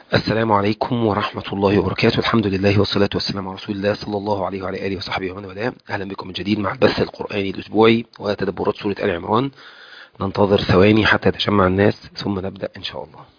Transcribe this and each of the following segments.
السلام عليكم ورحمة الله وبركاته الحمد لله والصلاة والسلام على رسول الله صلى الله عليه وعلى آله وصحبه ومن والاه أهلا بكم من جديد مع البث القرآني الأسبوعي وتدبرات سورة آل عمران ننتظر ثواني حتى يتجمع الناس ثم نبدأ إن شاء الله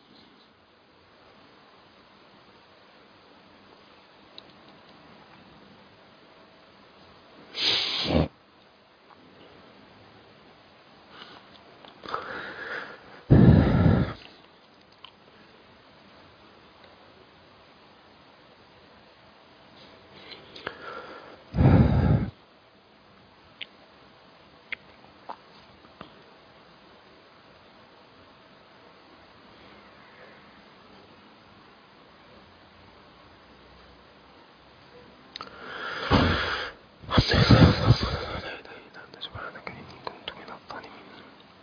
سبحانك إني كنت من الظالمين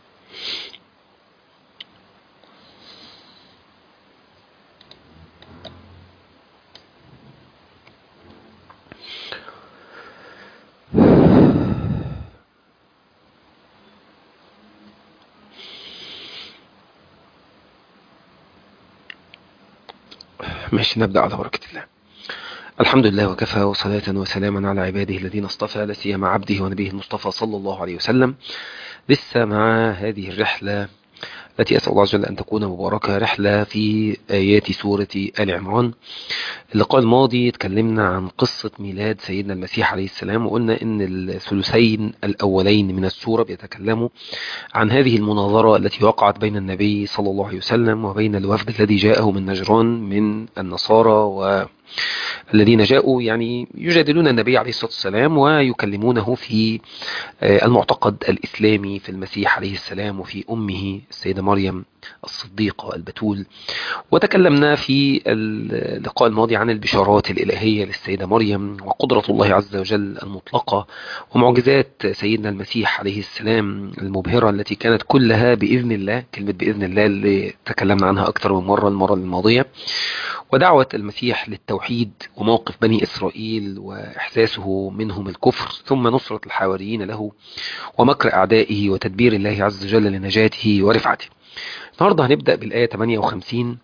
ماشي نبدأ على بركة الله الحمد لله وكفى وصلاة وسلاما على عباده الذين اصطفى لا سيما عبده ونبيه المصطفى صلى الله عليه وسلم لسه مع هذه الرحلة التي أسأل الله عز وجل أن تكون مباركة رحلة في آيات سورة آل عمران اللقاء الماضي اتكلمنا عن قصة ميلاد سيدنا المسيح عليه السلام وقلنا إن الثلثين الأولين من السورة بيتكلموا عن هذه المناظرة التي وقعت بين النبي صلى الله عليه وسلم وبين الوفد الذي جاءه من نجران من النصارى و الذين جاءوا يعني يجادلون النبي عليه الصلاة والسلام ويكلمونه في المعتقد الإسلامي في المسيح عليه السلام وفي أمه السيدة مريم الصديقة البتول وتكلمنا في اللقاء الماضي عن البشارات الإلهية للسيدة مريم وقدرة الله عز وجل المطلقة ومعجزات سيدنا المسيح عليه السلام المبهرة التي كانت كلها بإذن الله كلمة بإذن الله اللي تكلمنا عنها أكثر من مرة المرة الماضية ودعوة المسيح للتوحيد وموقف بني إسرائيل وإحساسه منهم الكفر ثم نصرة الحواريين له ومكر أعدائه وتدبير الله عز وجل لنجاته ورفعته النهاردة هنبدأ بالآية 58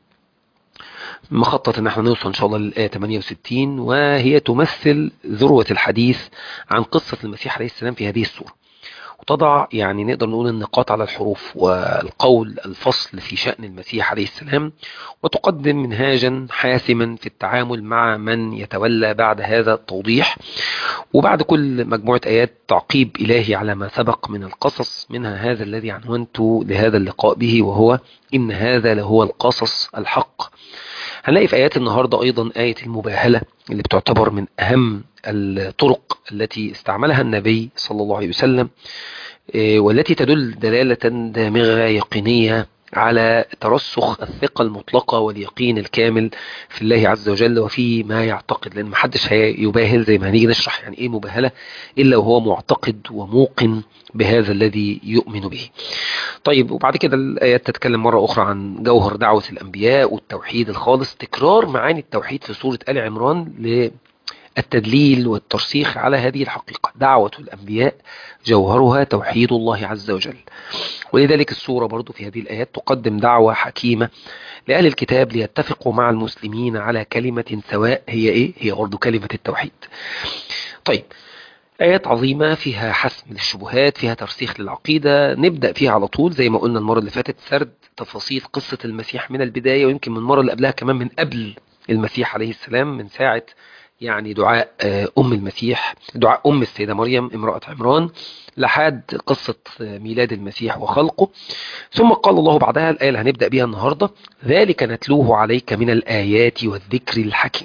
مخطط ان احنا نوصل ان شاء الله للآية 68 وهي تمثل ذروة الحديث عن قصة المسيح عليه السلام في هذه السورة وتضع يعني نقدر نقول النقاط على الحروف والقول الفصل في شأن المسيح عليه السلام وتقدم منهاجا حاسما في التعامل مع من يتولى بعد هذا التوضيح وبعد كل مجموعة آيات تعقيب إلهي على ما سبق من القصص منها هذا الذي عنونت لهذا اللقاء به وهو إن هذا لهو القصص الحق هنلاقي في آيات النهاردة أيضا آية المباهلة اللي بتعتبر من أهم الطرق التي استعملها النبي صلى الله عليه وسلم والتي تدل دلالة دامغة يقينية على ترسخ الثقة المطلقة واليقين الكامل في الله عز وجل وفي ما يعتقد لأن محدش هيباهل زي ما هنيجي نشرح يعني إيه مباهلة إلا وهو معتقد وموقن بهذا الذي يؤمن به طيب وبعد كده الآيات تتكلم مرة أخرى عن جوهر دعوة الأنبياء والتوحيد الخالص تكرار معاني التوحيد في سورة آل عمران ل التدليل والترسيخ على هذه الحقيقة دعوة الأنبياء جوهرها توحيد الله عز وجل ولذلك السورة برضو في هذه الآيات تقدم دعوة حكيمة لأهل الكتاب ليتفقوا مع المسلمين على كلمة سواء هي إيه؟ هي برضو كلمة التوحيد طيب آيات عظيمة فيها حسم للشبهات فيها ترسيخ للعقيدة نبدأ فيها على طول زي ما قلنا المرة اللي فاتت سرد تفاصيل قصة المسيح من البداية ويمكن من المرة اللي قبلها كمان من قبل المسيح عليه السلام من ساعة يعني دعاء أم المسيح دعاء أم السيدة مريم امرأة عمران لحد قصة ميلاد المسيح وخلقه ثم قال الله بعدها الآية اللي هنبدأ بها النهاردة ذلك نتلوه عليك من الآيات والذكر الحكيم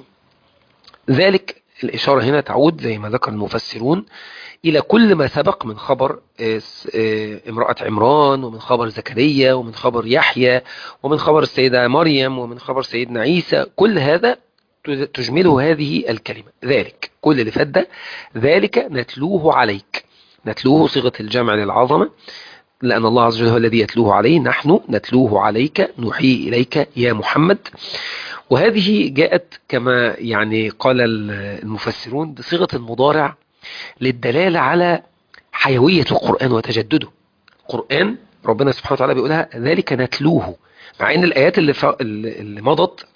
ذلك الإشارة هنا تعود زي ما ذكر المفسرون إلى كل ما سبق من خبر امرأة عمران ومن خبر زكريا ومن خبر يحيى ومن خبر السيدة مريم ومن خبر سيدنا عيسى كل هذا تجمله هذه الكلمة ذلك كل اللي فات ده ذلك نتلوه عليك نتلوه صيغة الجمع للعظمة لأن الله عز وجل هو الذي يتلوه عليه نحن نتلوه عليك نوحي إليك يا محمد وهذه جاءت كما يعني قال المفسرون بصيغة المضارع للدلالة على حيوية القرآن وتجدده القرآن ربنا سبحانه وتعالى بيقولها ذلك نتلوه مع ان الآيات اللي, ف... اللي مضت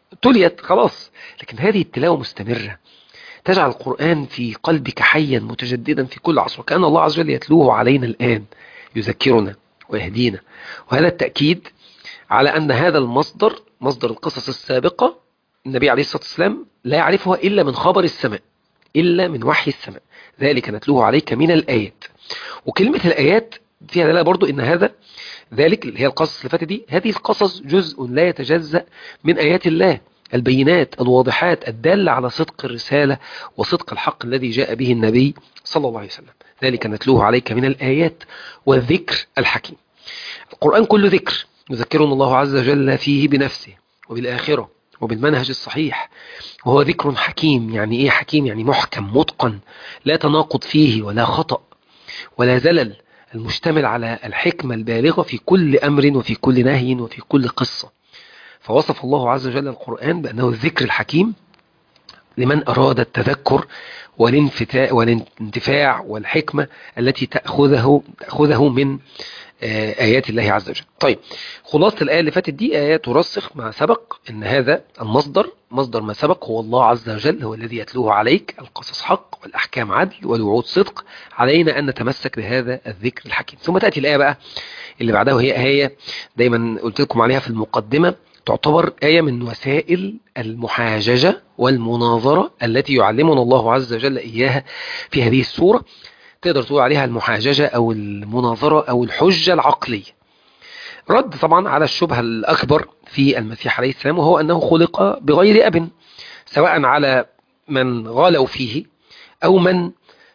تليت خلاص لكن هذه التلاوة مستمرة تجعل القرآن في قلبك حيا متجددا في كل عصر كأن الله عز وجل يتلوه علينا الآن يذكرنا ويهدينا وهذا التأكيد على أن هذا المصدر مصدر القصص السابقة النبي عليه الصلاة والسلام لا يعرفها إلا من خبر السماء إلا من وحي السماء ذلك نتلوه عليك من الآيات وكلمة الآيات فيها دلالة برضو إن هذا ذلك اللي هي القصص اللي فاتت دي هذه القصص جزء لا يتجزأ من آيات الله البينات الواضحات الدالة على صدق الرسالة وصدق الحق الذي جاء به النبي صلى الله عليه وسلم ذلك نتلوه عليك من الآيات والذكر الحكيم القرآن كله ذكر يذكرنا الله عز وجل فيه بنفسه وبالآخرة وبالمنهج الصحيح وهو ذكر حكيم يعني إيه حكيم يعني محكم متقن لا تناقض فيه ولا خطأ ولا زلل المشتمل على الحكمة البالغة في كل أمر وفي كل نهي وفي كل قصة فوصف الله عز وجل القرآن بأنه الذكر الحكيم لمن أراد التذكر والانتفاع والحكمة التي تأخذه, تأخذه من آيات الله عز وجل طيب خلاصة الآية اللي فاتت دي آيات ترسخ ما سبق أن هذا المصدر مصدر ما سبق هو الله عز وجل هو الذي يتلوه عليك القصص حق والأحكام عدل والوعود صدق علينا أن نتمسك بهذا الذكر الحكيم ثم تأتي الآية بقى اللي بعدها وهي آية دايما قلت لكم عليها في المقدمة تعتبر آية من وسائل المحاججة والمناظرة التي يعلمنا الله عز وجل إياها في هذه السورة تقدر تقول عليها المحاججة أو المناظرة أو الحجة العقلية رد طبعا على الشبهة الأكبر في المسيح عليه السلام وهو أنه خلق بغير أب سواء على من غالوا فيه أو من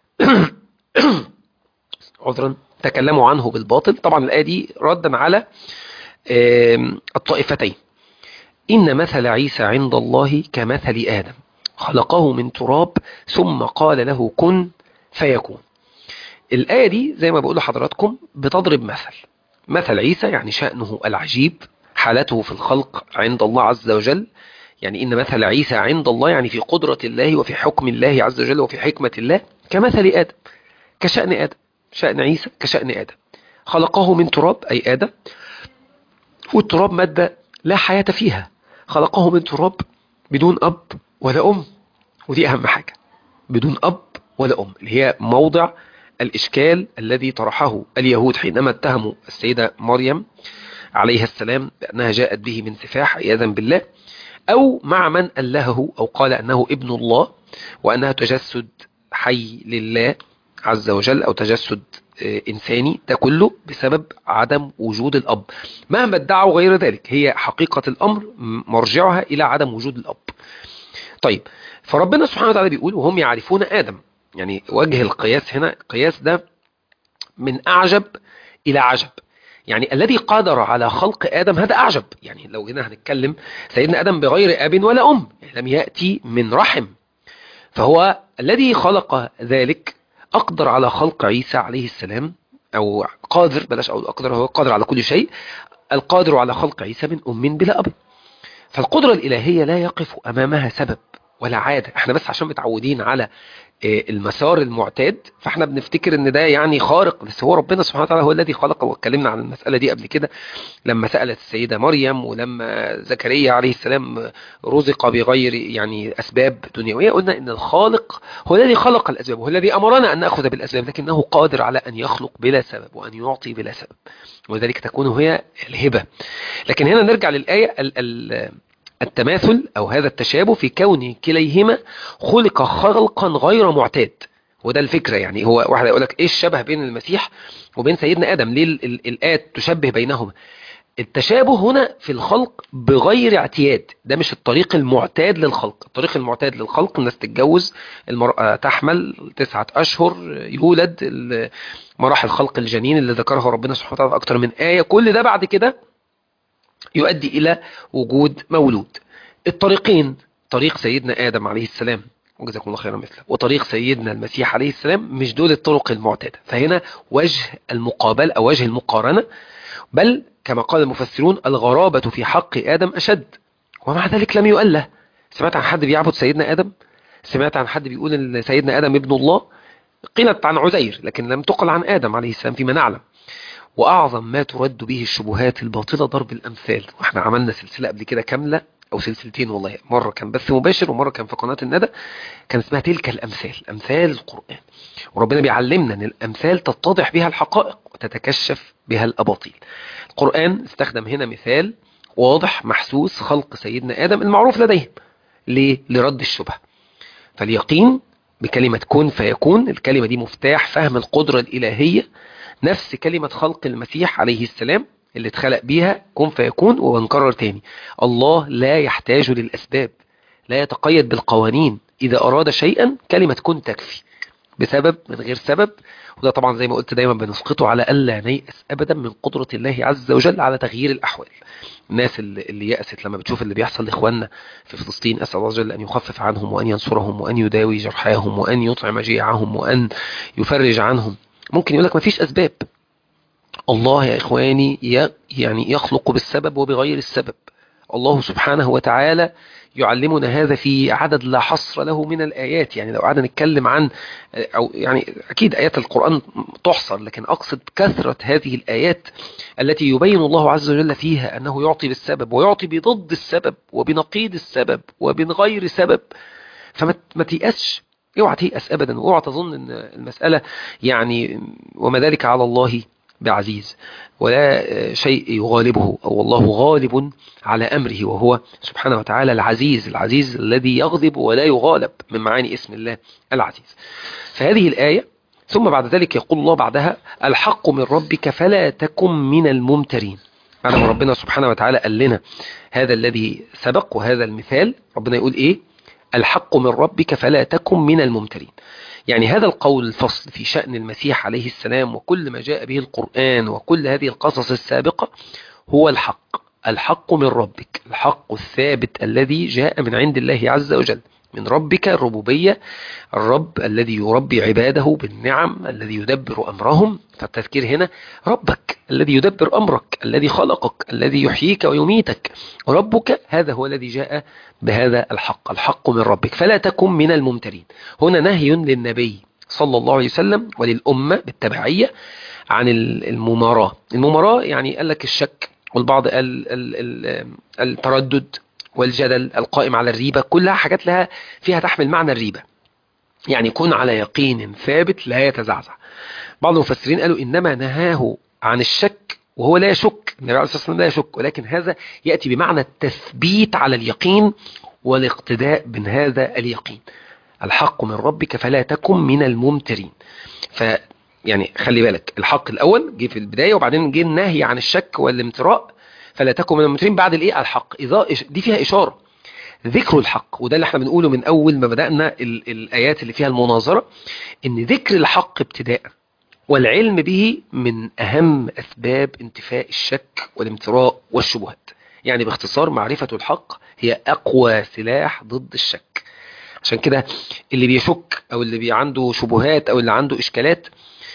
عذرا تكلموا عنه بالباطل طبعا الآية دي ردا على الطائفتين إن مثل عيسى عند الله كمثل آدم خلقه من تراب ثم قال له كن فيكون الآية دي زي ما بقول لحضراتكم بتضرب مثل مثل عيسى يعني شأنه العجيب حالته في الخلق عند الله عز وجل يعني إن مثل عيسى عند الله يعني في قدرة الله وفي حكم الله عز وجل وفي حكمة الله كمثل آدم كشأن آدم شأن عيسى كشأن آدم خلقه من تراب أي آدم والتراب مادة لا حياة فيها خلقه من تراب بدون أب ولا أم ودي أهم حاجة بدون أب ولا أم اللي هي موضع الإشكال الذي طرحه اليهود حينما اتهموا السيدة مريم عليها السلام بأنها جاءت به من سفاح عياذا بالله أو مع من ألهه أو قال أنه ابن الله وأنها تجسد حي لله عز وجل أو تجسد إنساني ده كله بسبب عدم وجود الأب مهما ادعوا غير ذلك هي حقيقة الأمر مرجعها إلى عدم وجود الأب طيب فربنا سبحانه وتعالى بيقول وهم يعرفون آدم يعني وجه القياس هنا القياس ده من أعجب إلى عجب يعني الذي قادر على خلق آدم هذا أعجب يعني لو هنا هنتكلم سيدنا آدم بغير أب ولا أم يعني لم يأتي من رحم فهو الذي خلق ذلك أقدر على خلق عيسى عليه السلام أو قادر بلاش أقول أقدر هو قادر على كل شيء القادر على خلق عيسى من أم بلا أب فالقدرة الإلهية لا يقف أمامها سبب ولا عادة احنا بس عشان متعودين على المسار المعتاد فاحنا بنفتكر ان ده يعني خارق بس هو ربنا سبحانه وتعالى هو الذي خلق واتكلمنا عن المسألة دي قبل كده لما سألت السيدة مريم ولما زكريا عليه السلام رزق بغير يعني أسباب دنيوية قلنا ان الخالق هو الذي خلق الأسباب هو الذي أمرنا أن نأخذ بالأسباب لكنه قادر على أن يخلق بلا سبب وأن يعطي بلا سبب وذلك تكون هي الهبة لكن هنا نرجع للآية ال ال التماثل أو هذا التشابه في كون كليهما خلق خلقا غير معتاد وده الفكرة يعني هو واحد يقول لك ايه الشبه بين المسيح وبين سيدنا آدم ليه الآيات تشبه بينهما التشابه هنا في الخلق بغير اعتياد ده مش الطريق المعتاد للخلق الطريق المعتاد للخلق الناس تتجوز المرأة تحمل تسعة أشهر يولد مراحل خلق الجنين اللي ذكرها ربنا سبحانه وتعالى أكتر من آية كل ده بعد كده يؤدي إلى وجود مولود الطريقين طريق سيدنا آدم عليه السلام وجزاكم الله خيرا مثله وطريق سيدنا المسيح عليه السلام مش دول الطرق المعتادة فهنا وجه المقابل أو وجه المقارنة بل كما قال المفسرون الغرابة في حق آدم أشد ومع ذلك لم يقل له سمعت عن حد بيعبد سيدنا آدم سمعت عن حد بيقول ان سيدنا آدم ابن الله قيلت عن عزير لكن لم تقل عن آدم عليه السلام فيما نعلم وأعظم ما ترد به الشبهات الباطلة ضرب الأمثال واحنا عملنا سلسلة قبل كده كاملة او سلسلتين والله مره كان بث مباشر ومره كان في قناه الندى كان اسمها تلك الامثال امثال القران وربنا بيعلمنا ان الامثال تتضح بها الحقائق وتتكشف بها الاباطيل القران استخدم هنا مثال واضح محسوس خلق سيدنا ادم المعروف لديهم ليه لرد الشبهه فاليقين بكلمه كن فيكون الكلمه دي مفتاح فهم القدره الالهيه نفس كلمه خلق المسيح عليه السلام اللي اتخلق بيها كن فيكون وبنكرر تاني الله لا يحتاج للأسباب لا يتقيد بالقوانين إذا أراد شيئا كلمة كن تكفي بسبب من غير سبب وده طبعا زي ما قلت دايما بنسقطه على ألا نيأس أبدا من قدرة الله عز وجل على تغيير الأحوال الناس اللي, اللي يأست لما بتشوف اللي بيحصل لإخواننا في فلسطين أسأل الله جل أن يخفف عنهم وأن ينصرهم وأن يداوي جرحاهم وأن يطعم جيعهم وأن يفرج عنهم ممكن يقول لك ما فيش أسباب الله يا إخواني يعني يخلق بالسبب وبغير السبب الله سبحانه وتعالى يعلمنا هذا في عدد لا حصر له من الآيات يعني لو قعدنا نتكلم عن أو يعني أكيد آيات القرآن تحصر لكن أقصد كثرة هذه الآيات التي يبين الله عز وجل فيها أنه يعطي بالسبب ويعطي بضد السبب وبنقيض السبب ومن غير سبب فما تيأسش اوعى تيأس أبدا واوعى تظن أن المسألة يعني وما ذلك على الله بعزيز ولا شيء يغالبه أو الله غالب على أمره وهو سبحانه وتعالى العزيز العزيز الذي يغضب ولا يغالب من معاني اسم الله العزيز فهذه الآية ثم بعد ذلك يقول الله بعدها الحق من ربك فلا تكن من الممترين بعد ما ربنا سبحانه وتعالى قال لنا هذا الذي سبق وهذا المثال ربنا يقول إيه الحق من ربك فلا تكن من الممترين يعني هذا القول الفصل في شأن المسيح عليه السلام وكل ما جاء به القرآن وكل هذه القصص السابقة هو الحق الحق من ربك الحق الثابت الذي جاء من عند الله عز وجل من ربك الربوبية الرب الذي يربي عباده بالنعم الذي يدبر أمرهم فالتذكير هنا ربك الذي يدبر أمرك الذي خلقك الذي يحييك ويميتك ربك هذا هو الذي جاء بهذا الحق الحق من ربك فلا تكن من الممترين هنا نهي للنبي صلى الله عليه وسلم وللأمة بالتبعية عن المماراة المماراة يعني قال لك الشك والبعض قال التردد والجدل القائم على الريبة كلها حاجات لها فيها تحمل معنى الريبة يعني يكون على يقين ثابت لا يتزعزع بعض المفسرين قالوا إنما نهاه عن الشك وهو لا يشك النبي عليه الصلاة والسلام لا يشك ولكن هذا يأتي بمعنى التثبيت على اليقين والاقتداء من هذا اليقين الحق من ربك فلا تكن من الممترين ف يعني خلي بالك الحق الأول جه في البداية وبعدين جه النهي عن الشك والامتراء فلا تكن من الممترين بعد الايه الحق إذا دي فيها إشارة ذكر الحق وده اللي احنا بنقوله من أول ما بدأنا ال الآيات اللي فيها المناظرة إن ذكر الحق ابتداء والعلم به من أهم أسباب انتفاء الشك والامتراء والشبهات يعني باختصار معرفة الحق هي أقوى سلاح ضد الشك عشان كده اللي بيشك أو اللي بي عنده شبهات أو اللي عنده إشكالات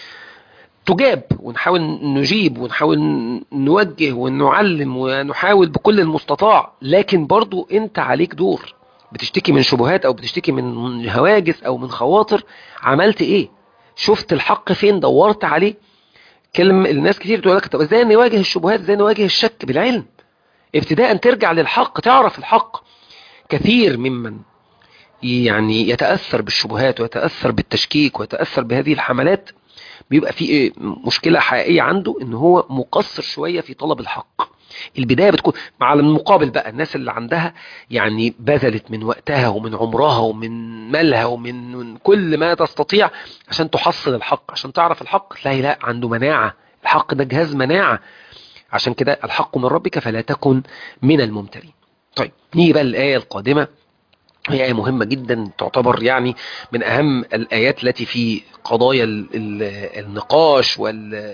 تجاب ونحاول نجيب ونحاول نوجه ونعلم ونحاول بكل المستطاع لكن برضو انت عليك دور بتشتكي من شبهات او بتشتكي من هواجس او من خواطر عملت ايه شفت الحق فين دورت عليه كلم الناس كتير تقول لك طب ازاي نواجه الشبهات ازاي نواجه الشك بالعلم ابتداء ترجع للحق تعرف الحق كثير ممن يعني يتأثر بالشبهات ويتأثر بالتشكيك ويتأثر بهذه الحملات بيبقى في مشكلة حقيقية عنده ان هو مقصر شوية في طلب الحق البداية بتكون مع المقابل بقى الناس اللي عندها يعني بذلت من وقتها ومن عمرها ومن مالها ومن كل ما تستطيع عشان تحصل الحق عشان تعرف الحق تلاقي لا عنده مناعة الحق ده جهاز مناعة عشان كده الحق من ربك فلا تكن من الممترين طيب نيجي بقى الآية القادمة هي آية مهمة جدا تعتبر يعني من أهم الآيات التي في قضايا النقاش وال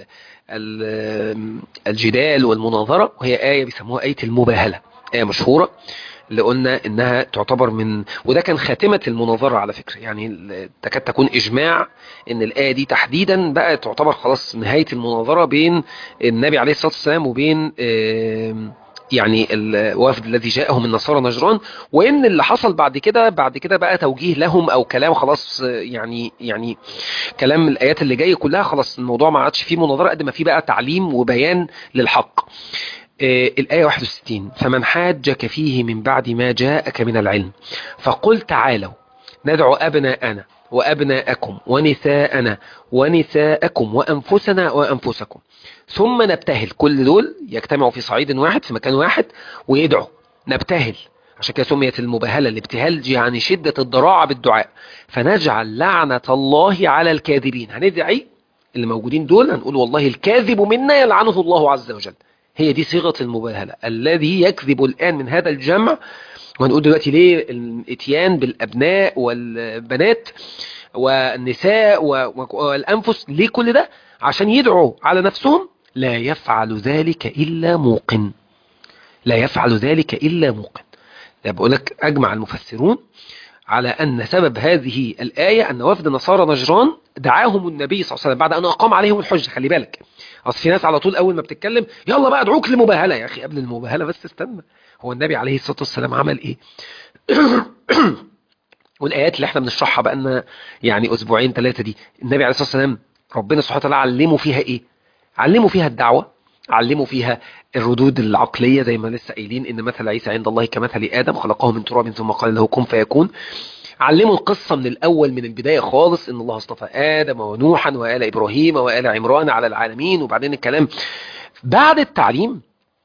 الجدال والمناظرة وهي آية بيسموها آية المباهلة آية مشهورة اللي قلنا انها تعتبر من وده كان خاتمة المناظرة على فكرة يعني تكاد تكون اجماع ان الآية دي تحديدا بقى تعتبر خلاص نهاية المناظرة بين النبي عليه الصلاة والسلام وبين يعني الوفد الذي جاءهم من نصارى نجران وان اللي حصل بعد كده بعد كده بقى توجيه لهم او كلام خلاص يعني يعني كلام الايات اللي جايه كلها خلاص الموضوع ما عادش فيه مناظره قد ما فيه بقى تعليم وبيان للحق آه الآية 61 فمن حاجك فيه من بعد ما جاءك من العلم فقل تعالوا ندعو أبناءنا وأبناءكم ونساءنا ونساءكم وأنفسنا وأنفسكم ثم نبتهل كل دول يجتمعوا في صعيد واحد في مكان واحد ويدعوا نبتهل عشان كده سميت المباهلة الابتهال يعني شدة الضراعة بالدعاء فنجعل لعنة الله على الكاذبين هندعي اللي موجودين دول هنقول والله الكاذب منا يلعنه الله عز وجل هي دي صيغة المباهلة الذي يكذب الآن من هذا الجمع وهنقول دلوقتي ليه الاتيان بالأبناء والبنات والنساء والأنفس ليه كل ده عشان يدعوا على نفسهم لا يفعل ذلك إلا موقن لا يفعل ذلك إلا موقن ده بقول لك أجمع المفسرون على أن سبب هذه الآية أن وفد نصارى نجران دعاهم النبي صلى الله عليه وسلم بعد أن أقام عليهم الحجة خلي بالك أصل في ناس على طول أول ما بتتكلم يلا بقى ادعوك لمباهلة يا أخي قبل المباهلة بس استنى هو النبي عليه الصلاة والسلام عمل إيه والآيات اللي احنا بنشرحها بقى لنا يعني أسبوعين ثلاثة دي النبي عليه الصلاة والسلام ربنا سبحانه وتعالى علمه فيها إيه علمه فيها الدعوة علموا فيها الردود العقلية زي ما لسه قايلين إن مثل عيسى عند الله كمثل آدم خلقه من تراب ثم قال له كن فيكون علموا القصة من الأول من البداية خالص إن الله اصطفى آدم ونوحا وآل إبراهيم وآل عمران على العالمين وبعدين الكلام بعد التعليم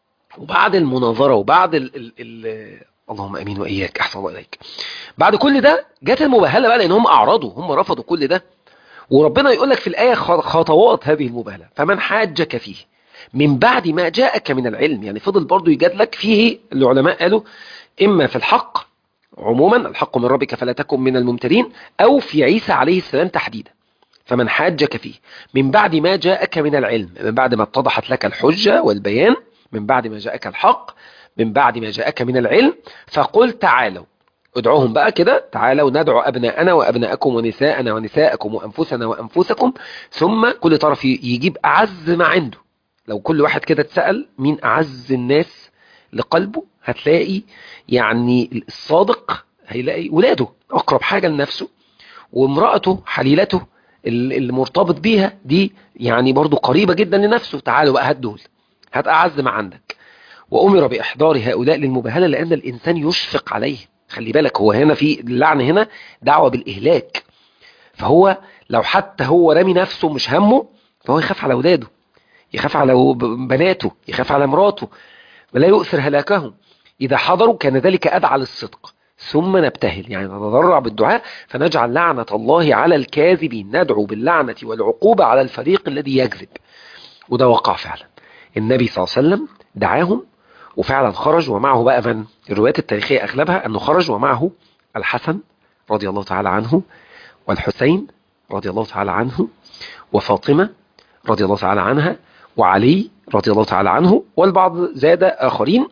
وبعد المناظرة وبعد ال ال ال اللهم امين واياك احسن الله اليك بعد كل ده جت المباهله بقى لان هم اعرضوا هم رفضوا كل ده وربنا يقول لك في الايه خطوات هذه المباهله فمن حاجك فيه من بعد ما جاءك من العلم يعني فضل برضو يجادلك فيه العلماء قالوا إما في الحق عموما الحق من ربك فلا تكن من الممترين أو في عيسى عليه السلام تحديدا فمن حاجك فيه من بعد ما جاءك من العلم من بعد ما اتضحت لك الحجة والبيان من بعد ما جاءك الحق من بعد ما جاءك من العلم فقل تعالوا ادعوهم بقى كده تعالوا ندعو أبناءنا وأبناءكم ونساءنا ونساءكم وأنفسنا وأنفسكم ثم كل طرف يجيب أعز ما عنده لو كل واحد كده اتسأل مين أعز الناس لقلبه هتلاقي يعني الصادق هيلاقي ولاده أقرب حاجة لنفسه وامرأته حليلته اللي مرتبط بيها دي يعني برضو قريبة جدا لنفسه تعالوا بقى هات دول هات أعز ما عندك وأمر بإحضار هؤلاء للمباهلة لأن الإنسان يشفق عليه خلي بالك هو هنا في اللعن هنا دعوة بالإهلاك فهو لو حتى هو رامي نفسه مش همه فهو يخاف على أولاده يخاف على بناته يخاف على مراته ولا يؤثر هلاكهم إذا حضروا كان ذلك أدعى للصدق ثم نبتهل يعني نتضرع بالدعاء فنجعل لعنة الله على الكاذبين ندعو باللعنة والعقوبة على الفريق الذي يكذب وده وقع فعلا النبي صلى الله عليه وسلم دعاهم وفعلا خرج ومعه بقى من الروايات التاريخية أغلبها أنه خرج ومعه الحسن رضي الله تعالى عنه والحسين رضي الله تعالى عنه وفاطمة رضي الله تعالى عنها وعلي رضي الله تعالى عنه والبعض زاد آخرين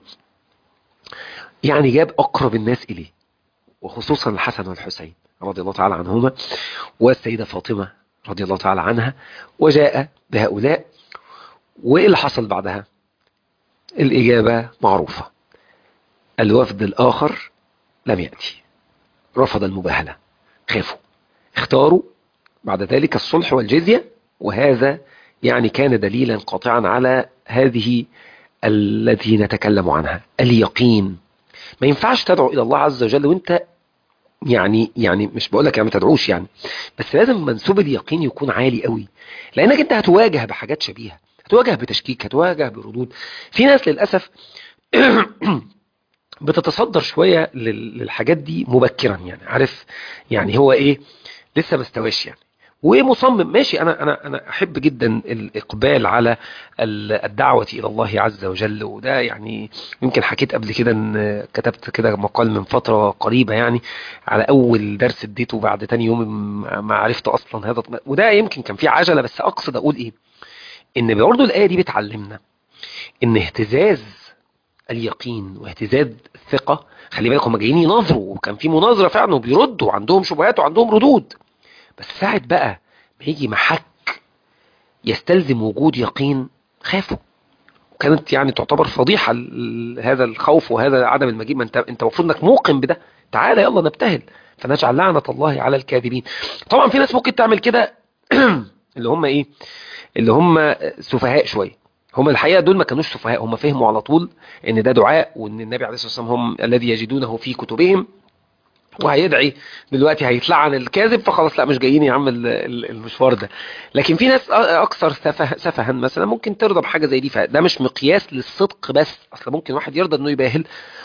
يعني جاب أقرب الناس إليه وخصوصا الحسن والحسين رضي الله تعالى عنهما والسيدة فاطمة رضي الله تعالى عنها وجاء بهؤلاء وإيه اللي حصل بعدها الإجابة معروفة الوفد الآخر لم يأتي رفض المباهلة خافوا اختاروا بعد ذلك الصلح والجزية وهذا يعني كان دليلا قاطعا على هذه التي نتكلم عنها اليقين ما ينفعش تدعو إلى الله عز وجل وانت يعني يعني مش بقول لك يعني ما تدعوش يعني بس لازم منسوب اليقين يكون عالي قوي لانك انت هتواجه بحاجات شبيهه هتواجه بتشكيك هتواجه بردود في ناس للاسف بتتصدر شويه للحاجات دي مبكرا يعني عارف يعني هو ايه لسه ما استواش يعني ومصمم ماشي انا انا انا احب جدا الاقبال على الدعوه الى الله عز وجل وده يعني يمكن حكيت قبل كده ان كتبت كده مقال من فتره قريبه يعني على اول درس اديته بعد تاني يوم ما عرفت اصلا هذا وده يمكن كان فيه عجله بس اقصد اقول ايه ان برضه الايه دي بتعلمنا ان اهتزاز اليقين واهتزاز الثقه خلي بالك هم جايين يناظروا وكان في مناظره فعلا وبيردوا وعندهم شبهات وعندهم ردود بس ساعة بقى ما يجي محك يستلزم وجود يقين خافوا وكانت يعني تعتبر فضيحة هذا الخوف وهذا عدم المجيء ما انت انت المفروض انك موقن بده تعالى يلا نبتهل فنجعل لعنة الله على الكاذبين طبعا في ناس ممكن تعمل كده اللي هم ايه اللي هم سفهاء شوية هم الحقيقة دول ما كانوش سفهاء هم فهموا على طول ان ده دعاء وان النبي عليه الصلاة والسلام هم الذي يجدونه في كتبهم وهيدعي دلوقتي هيتلعن الكاذب فخلاص لا مش جايين يا عم ال- ال- المشوار ده لكن في ناس أ- اكثر سفه سفها مثلا ممكن ترضى بحاجه زي دي فده مش مقياس للصدق بس اصل ممكن واحد يرضى انه يباهل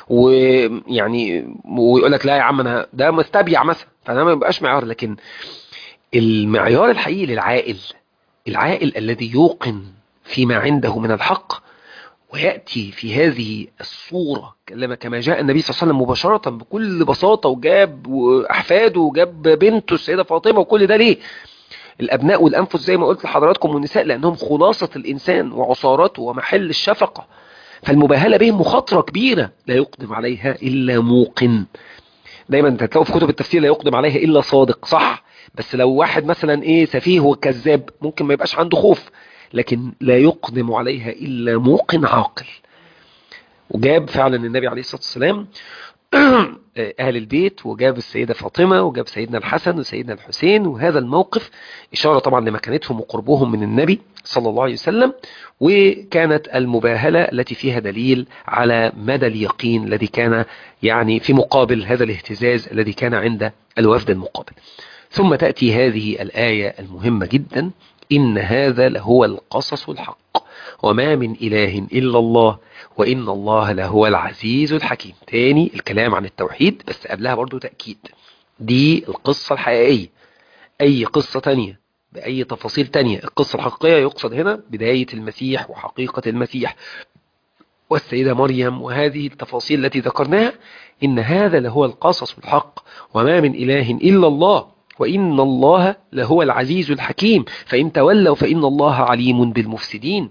ويعني ويقول لك لا يا عم انا ده مستبيع مثلا فده ما يبقاش معيار لكن المعيار الحقيقي للعاقل العاقل الذي يوقن فيما عنده من الحق ويأتي في هذه الصورة كما كما جاء النبي صلى الله عليه وسلم مباشرة بكل بساطة وجاب أحفاده وجاب بنته السيدة فاطمة وكل ده ليه الأبناء والأنفس زي ما قلت لحضراتكم والنساء لأنهم خلاصة الإنسان وعصارته ومحل الشفقة فالمباهلة بهم مخاطرة كبيرة لا يقدم عليها إلا موقن دايما تلاقوا في كتب التفسير لا يقدم عليها إلا صادق صح بس لو واحد مثلا إيه سفيه وكذاب ممكن ما يبقاش عنده خوف لكن لا يقدم عليها إلا موقن عاقل وجاب فعلا النبي عليه الصلاة والسلام أهل البيت وجاب السيدة فاطمة وجاب سيدنا الحسن وسيدنا الحسين وهذا الموقف إشارة طبعا لمكانتهم وقربهم من النبي صلى الله عليه وسلم وكانت المباهلة التي فيها دليل على مدى اليقين الذي كان يعني في مقابل هذا الاهتزاز الذي كان عند الوفد المقابل ثم تأتي هذه الآية المهمة جدا إن هذا لهو القصص الحق وما من إله إلا الله وإن الله لهو العزيز الحكيم تاني الكلام عن التوحيد بس قبلها برضو تأكيد دي القصة الحقيقية أي قصة تانية بأي تفاصيل تانية القصة الحقيقية يقصد هنا بداية المسيح وحقيقة المسيح والسيدة مريم وهذه التفاصيل التي ذكرناها إن هذا لهو القصص الحق وما من إله إلا الله وإن الله لهو العزيز الحكيم فإن تولوا فإن الله عليم بالمفسدين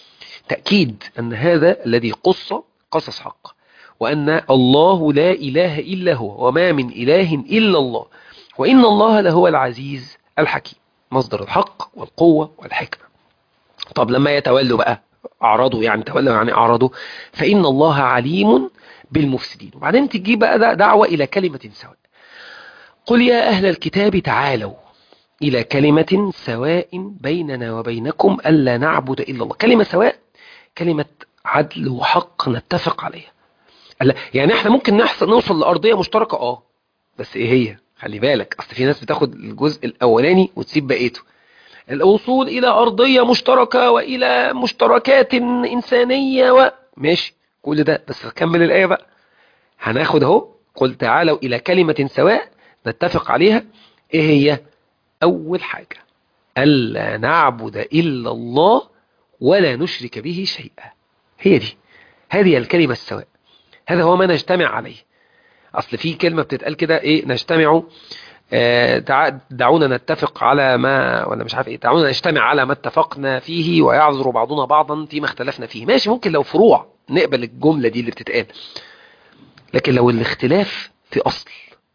تأكيد أن هذا الذي قص قصص حق وأن الله لا إله إلا هو وما من إله إلا الله وإن الله لهو العزيز الحكيم مصدر الحق والقوة والحكمة طب لما يتولوا بقى أعرضوا يعني تولوا يعني أعرضوا فإن الله عليم بالمفسدين وبعدين تجي بقى دعوة إلى كلمة سواء قل يا أهل الكتاب تعالوا إلى كلمة سواء بيننا وبينكم ألا نعبد إلا الله كلمة سواء كلمة عدل وحق نتفق عليها يعني احنا ممكن نحصل نوصل لأرضية مشتركة اه بس ايه هي خلي بالك اصل في ناس بتاخد الجزء الاولاني وتسيب بقيته الوصول الى ارضية مشتركة والى مشتركات انسانية و... ماشي كل ده بس كمل الايه بقى هناخد اهو قل تعالوا الى كلمة سواء نتفق عليها ايه هي اول حاجة الا نعبد الا الله ولا نشرك به شيئا هي دي هذه الكلمة السواء هذا هو ما نجتمع عليه اصل في كلمة بتتقال كده ايه نجتمع آه دعونا نتفق على ما ولا مش عارف ايه دعونا نجتمع على ما اتفقنا فيه ويعذر بعضنا بعضا فيما اختلفنا فيه ماشي ممكن لو فروع نقبل الجملة دي اللي بتتقال لكن لو الاختلاف في اصل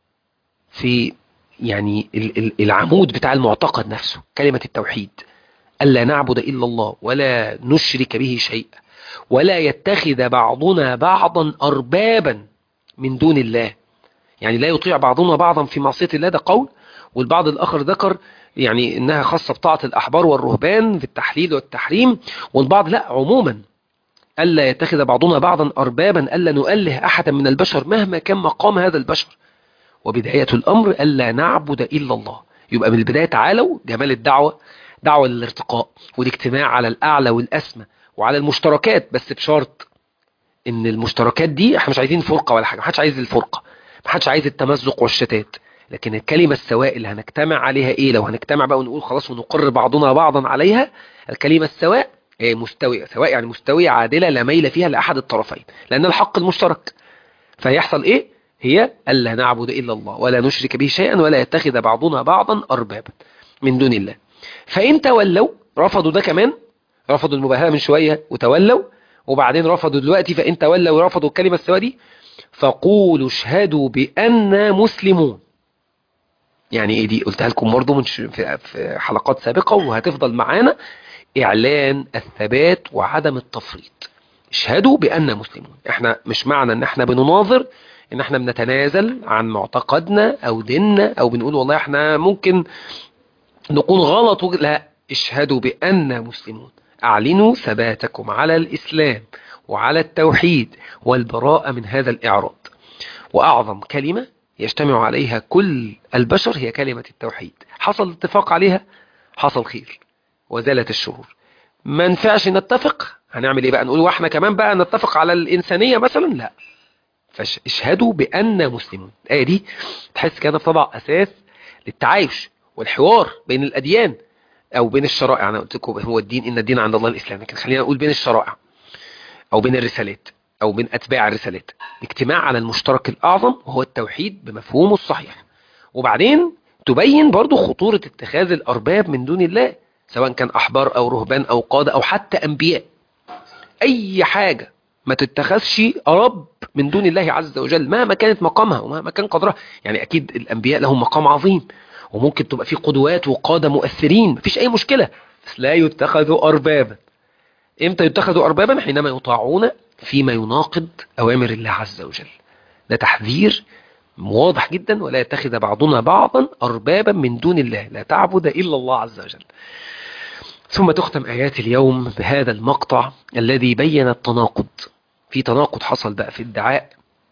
في يعني العمود بتاع المعتقد نفسه كلمة التوحيد ألا نعبد إلا الله ولا نشرك به شيئا ولا يتخذ بعضنا بعضا أربابا من دون الله يعني لا يطيع بعضنا بعضا في معصية الله ده قول والبعض الآخر ذكر يعني إنها خاصة بطاعة الأحبار والرهبان في التحليل والتحريم والبعض لا عموما ألا يتخذ بعضنا بعضا أربابا ألا نؤله أحدا من البشر مهما كان مقام هذا البشر وبداية الأمر ألا نعبد إلا الله يبقى من البداية تعالوا جمال الدعوة دعوة للارتقاء والاجتماع على الأعلى والأسمى وعلى المشتركات بس بشرط ان المشتركات دي احنا مش عايزين فرقة ولا حاجة محدش عايز الفرقة محدش عايز التمزق والشتات لكن الكلمة السواء اللي هنجتمع عليها ايه لو هنجتمع بقى ونقول خلاص ونقر بعضنا بعضا عليها الكلمة السواء إيه مستوية سواء يعني مستوية عادلة لا ميل فيها لأحد الطرفين لأن الحق المشترك فيحصل ايه هي ألا نعبد إلا الله ولا نشرك به شيئا ولا يتخذ بعضنا بعضا أربابا من دون الله فإن تولوا رفضوا ده كمان رفضوا المباهلة من شوية وتولوا وبعدين رفضوا دلوقتي فإن تولوا ورفضوا الكلمة السواء دي فقولوا اشهدوا بأننا مسلمون يعني ايه دي قلتها لكم برضه من في حلقات سابقة وهتفضل معانا إعلان الثبات وعدم التفريط اشهدوا بأننا مسلمون احنا مش معنى ان احنا بنناظر ان احنا بنتنازل عن معتقدنا او ديننا او بنقول والله احنا ممكن نكون غلط لا اشهدوا بأننا مسلمون أعلنوا ثباتكم على الإسلام وعلى التوحيد والبراءة من هذا الإعراض وأعظم كلمة يجتمع عليها كل البشر هي كلمة التوحيد حصل اتفاق عليها حصل خير وزالت الشرور ما نفعش نتفق هنعمل ايه بقى نقول واحنا كمان بقى نتفق على الإنسانية مثلا لا فاشهدوا بأن مسلمون الآية دي تحس كده طبع أساس للتعايش والحوار بين الأديان أو بين الشرائع أنا قلت لكم هو الدين إن الدين عند الله الإسلام لكن خلينا نقول بين الشرائع أو بين الرسالات أو بين أتباع الرسالات اجتماع على المشترك الأعظم وهو التوحيد بمفهومه الصحيح وبعدين تبين برضو خطورة اتخاذ الأرباب من دون الله سواء كان أحبار أو رهبان أو قادة أو حتى أنبياء أي حاجة ما تتخذش رب من دون الله عز وجل مهما كانت مقامها ومهما كان قدرها يعني أكيد الأنبياء لهم مقام عظيم وممكن تبقى في قدوات وقادة مؤثرين مفيش أي مشكلة بس لا يتخذوا أربابا إمتى يتخذوا أربابا حينما يطاعون فيما يناقض أوامر الله عز وجل ده تحذير واضح جدا ولا يتخذ بعضنا بعضا أربابا من دون الله لا تعبد إلا الله عز وجل ثم تختم آيات اليوم بهذا المقطع الذي بين التناقض في تناقض حصل بقى في ادعاء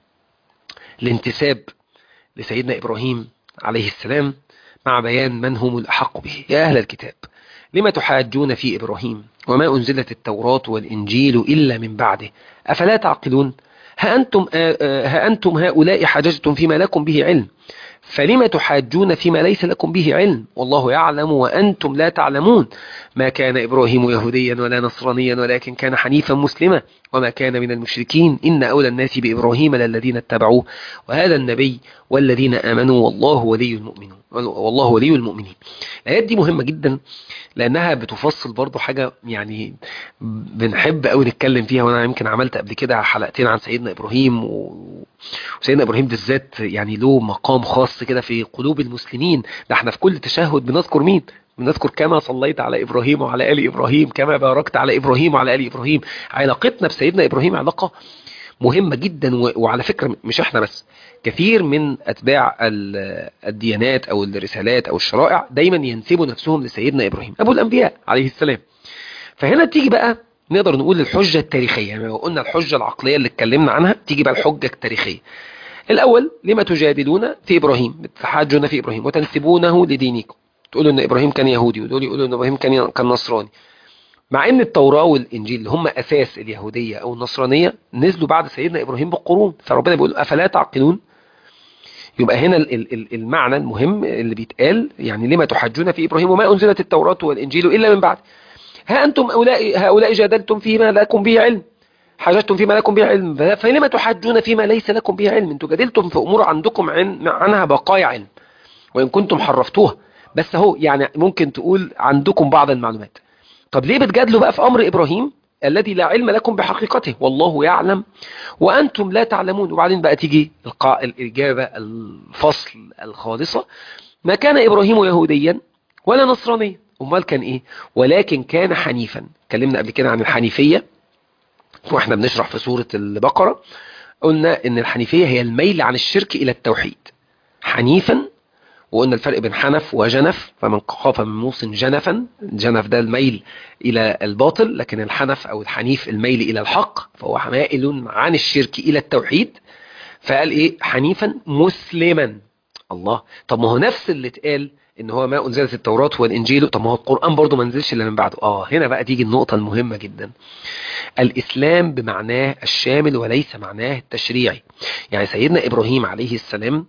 الانتساب لسيدنا إبراهيم عليه السلام مع بيان من هم الأحق به يا أهل الكتاب لما تحاجون في إبراهيم وما أنزلت التوراة والإنجيل إلا من بعده أفلا تعقلون ها أنتم, ها أنتم هؤلاء حججتم فيما لكم به علم فلم تحاجون فيما ليس لكم به علم والله يعلم وأنتم لا تعلمون ما كان إبراهيم يهوديا ولا نصرانيا ولكن كان حنيفا مسلما وما كان من المشركين إن أولى الناس بإبراهيم للذين اتبعوه وهذا النبي والذين آمنوا والله ولي المؤمنين والله ولي المؤمنين الآيات دي مهمة جدا لأنها بتفصل برضو حاجة يعني بنحب قوي نتكلم فيها وأنا يمكن عملت قبل كده حلقتين عن سيدنا إبراهيم وسيدنا إبراهيم بالذات يعني له مقام خاص كده في قلوب المسلمين ده احنا في كل تشهد بنذكر مين بنذكر كما صليت على إبراهيم وعلى آل إبراهيم كما باركت على إبراهيم وعلى آل إبراهيم علاقتنا بسيدنا إبراهيم علاقة مهمة جدا وعلى فكرة مش احنا بس كثير من أتباع الديانات أو الرسالات أو الشرائع دايما ينسبوا نفسهم لسيدنا إبراهيم أبو الأنبياء عليه السلام فهنا تيجي بقى نقدر نقول الحجة التاريخية يعني لو قلنا الحجة العقلية اللي اتكلمنا عنها تيجي بقى الحجة التاريخية الأول لما تجادلون في إبراهيم بتحاجون في إبراهيم وتنسبونه لدينكم تقولوا أن إبراهيم كان يهودي ودول يقولوا أن إبراهيم كان كان نصراني مع ان التوراة والانجيل اللي هم اساس اليهودية او النصرانية نزلوا بعد سيدنا ابراهيم بالقرون فربنا بيقول افلا تعقلون يبقى هنا المعنى المهم اللي بيتقال يعني لما تحجون في ابراهيم وما انزلت التوراة والانجيل الا من بعد ها انتم هؤلاء هؤلاء جادلتم فيما لكم به علم حاجتم فيما لكم به علم فلما تحجون فيما ليس لكم به علم انتم جادلتم في امور عندكم عنها بقايا علم وان كنتم حرفتوها بس هو يعني ممكن تقول عندكم بعض المعلومات طب ليه بتجادلوا بقى في أمر إبراهيم الذي لا علم لكم بحقيقته والله يعلم وأنتم لا تعلمون وبعدين بقى تيجي الإجابة الفصل الخالصة ما كان إبراهيم يهوديا ولا نصرانيا أمال كان إيه ولكن كان حنيفا اتكلمنا قبل كده عن الحنيفية واحنا بنشرح في سورة البقرة قلنا ان الحنيفية هي الميل عن الشرك إلى التوحيد حنيفا وقلنا الفرق بين حنف وجنف فمن خاف من موص جنفا جنف ده الميل إلى الباطل لكن الحنف أو الحنيف الميل إلى الحق فهو مائل عن الشرك إلى التوحيد فقال إيه حنيفا مسلما الله طب ما هو نفس اللي اتقال ان هو ما انزلت التوراة والانجيل طب ما هو القرآن برضو ما نزلش الا من بعده اه هنا بقى تيجي النقطة المهمة جدا الاسلام بمعناه الشامل وليس معناه التشريعي يعني سيدنا ابراهيم عليه السلام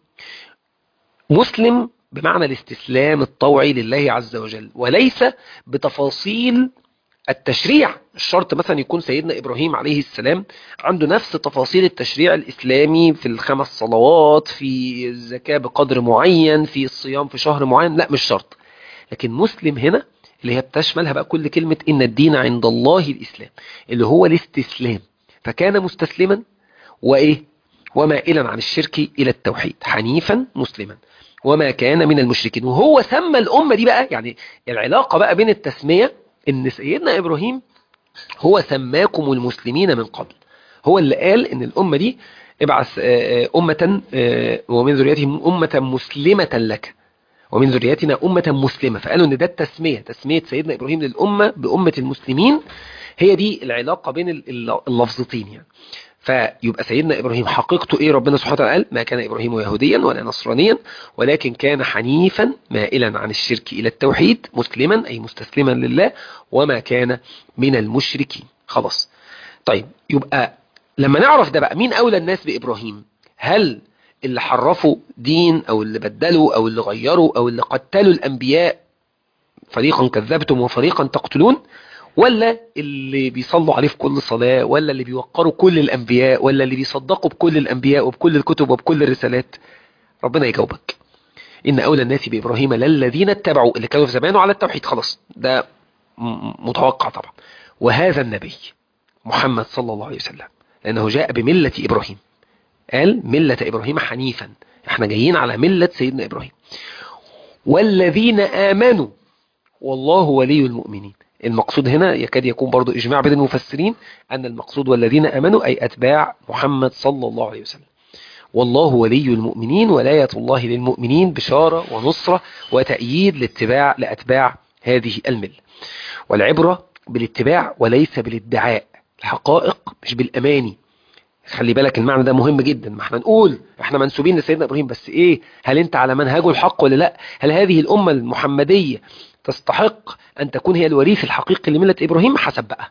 مسلم بمعنى الاستسلام الطوعي لله عز وجل وليس بتفاصيل التشريع الشرط مثلا يكون سيدنا إبراهيم عليه السلام عنده نفس تفاصيل التشريع الإسلامي في الخمس صلوات في الزكاة بقدر معين في الصيام في شهر معين لا مش شرط لكن مسلم هنا اللي هي بتشملها بقى كل كلمة إن الدين عند الله الإسلام اللي هو الاستسلام فكان مستسلما وإيه ومائلا عن الشرك إلى التوحيد حنيفا مسلما وما كان من المشركين وهو سمى الأمة دي بقى يعني العلاقة بقى بين التسمية ان سيدنا إبراهيم هو سماكم المسلمين من قبل هو اللي قال ان الأمة دي ابعث أمة ومن ذريتهم أمة مسلمة لك ومن ذريتنا أمة مسلمة فقالوا ان ده التسمية تسمية سيدنا إبراهيم للأمة بأمة المسلمين هي دي العلاقة بين اللفظتين يعني فيبقى سيدنا إبراهيم حقيقته إيه ربنا سبحانه وتعالى قال ما كان إبراهيم يهوديا ولا نصرانيا ولكن كان حنيفا مائلا عن الشرك إلى التوحيد مسلما أي مستسلما لله وما كان من المشركين خلاص طيب يبقى لما نعرف ده بقى مين أولى الناس بإبراهيم هل اللي حرفوا دين أو اللي بدلوا أو اللي غيروا أو اللي قتلوا الأنبياء فريقا كذبتم وفريقا تقتلون ولا اللي بيصلوا عليه في كل صلاة ولا اللي بيوقروا كل الأنبياء ولا اللي بيصدقوا بكل الأنبياء وبكل الكتب وبكل الرسالات ربنا يجاوبك إن أولى الناس بإبراهيم للذين اتبعوا اللي كانوا في زمانه على التوحيد خلاص ده متوقع طبعا وهذا النبي محمد صلى الله عليه وسلم لأنه جاء بملة إبراهيم قال ملة إبراهيم حنيفا احنا جايين على ملة سيدنا إبراهيم والذين آمنوا والله ولي المؤمنين المقصود هنا يكاد يكون برضو إجماع بين المفسرين أن المقصود والذين أمنوا أي أتباع محمد صلى الله عليه وسلم والله ولي المؤمنين ولاية الله للمؤمنين بشارة ونصرة وتأييد لاتباع لأتباع هذه الملة والعبرة بالاتباع وليس بالادعاء الحقائق مش بالأماني خلي بالك المعنى ده مهم جدا ما احنا نقول احنا منسوبين لسيدنا ابراهيم بس ايه هل انت على منهجه الحق ولا لا هل هذه الامه المحمديه تستحق ان تكون هي الوريث الحقيقي لمله ابراهيم حسب بقى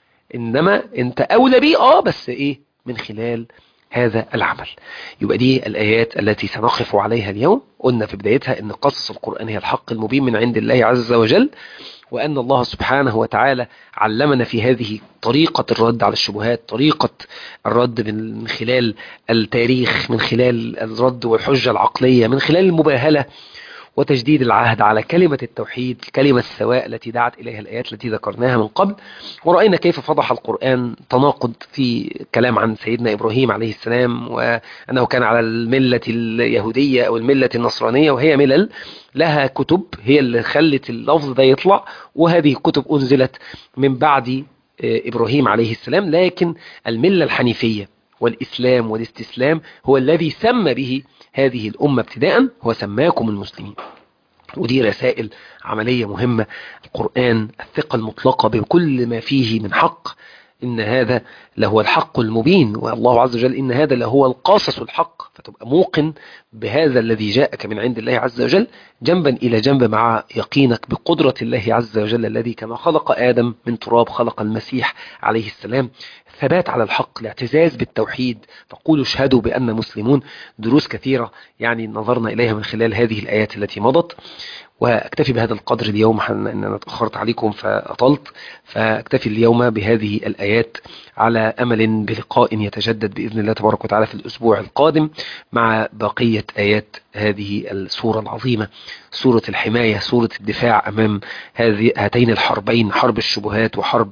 انما انت اولى بيه اه بس ايه من خلال هذا العمل يبقى دي الآيات التي سنقف عليها اليوم قلنا في بدايتها أن قصص القرآن هي الحق المبين من عند الله عز وجل وأن الله سبحانه وتعالى علمنا في هذه طريقة الرد على الشبهات طريقة الرد من خلال التاريخ من خلال الرد والحجة العقلية من خلال المباهلة وتجديد العهد على كلمة التوحيد الكلمة السواء التي دعت إليها الآيات التي ذكرناها من قبل ورأينا كيف فضح القرآن تناقض في كلام عن سيدنا إبراهيم عليه السلام وأنه كان على الملة اليهودية أو الملة النصرانية وهي ملل لها كتب هي اللي خلت اللفظ ده يطلع وهذه الكتب أنزلت من بعد إبراهيم عليه السلام لكن الملة الحنيفية والإسلام والاستسلام هو الذي سمى به هذه الأمة ابتداء هو سماكم المسلمين ودي رسائل عملية مهمة القرآن الثقة المطلقة بكل ما فيه من حق إن هذا لهو الحق المبين والله عز وجل إن هذا لهو القاصص الحق فتبقى موقن بهذا الذي جاءك من عند الله عز وجل جنبا إلى جنب مع يقينك بقدرة الله عز وجل الذي كما خلق آدم من تراب خلق المسيح عليه السلام ثبات على الحق الاعتزاز بالتوحيد فقولوا اشهدوا بأن مسلمون دروس كثيرة يعني نظرنا إليها من خلال هذه الآيات التي مضت واكتفي بهذا القدر اليوم ان انا اتاخرت عليكم فاطلت فاكتفي اليوم بهذه الايات على امل بلقاء يتجدد باذن الله تبارك وتعالى في الاسبوع القادم مع بقيه ايات هذه السوره العظيمه سوره الحمايه سوره الدفاع امام هذه هاتين الحربين حرب الشبهات وحرب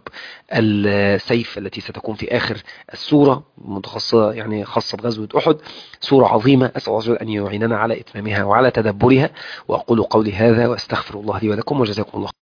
السيف التي ستكون في اخر السوره متخصصه يعني خاصه بغزوه احد سوره عظيمه اسال الله ان يعيننا على اتمامها وعلى تدبرها واقول قولي هذا واستغفر الله لي ولكم وجزاكم الله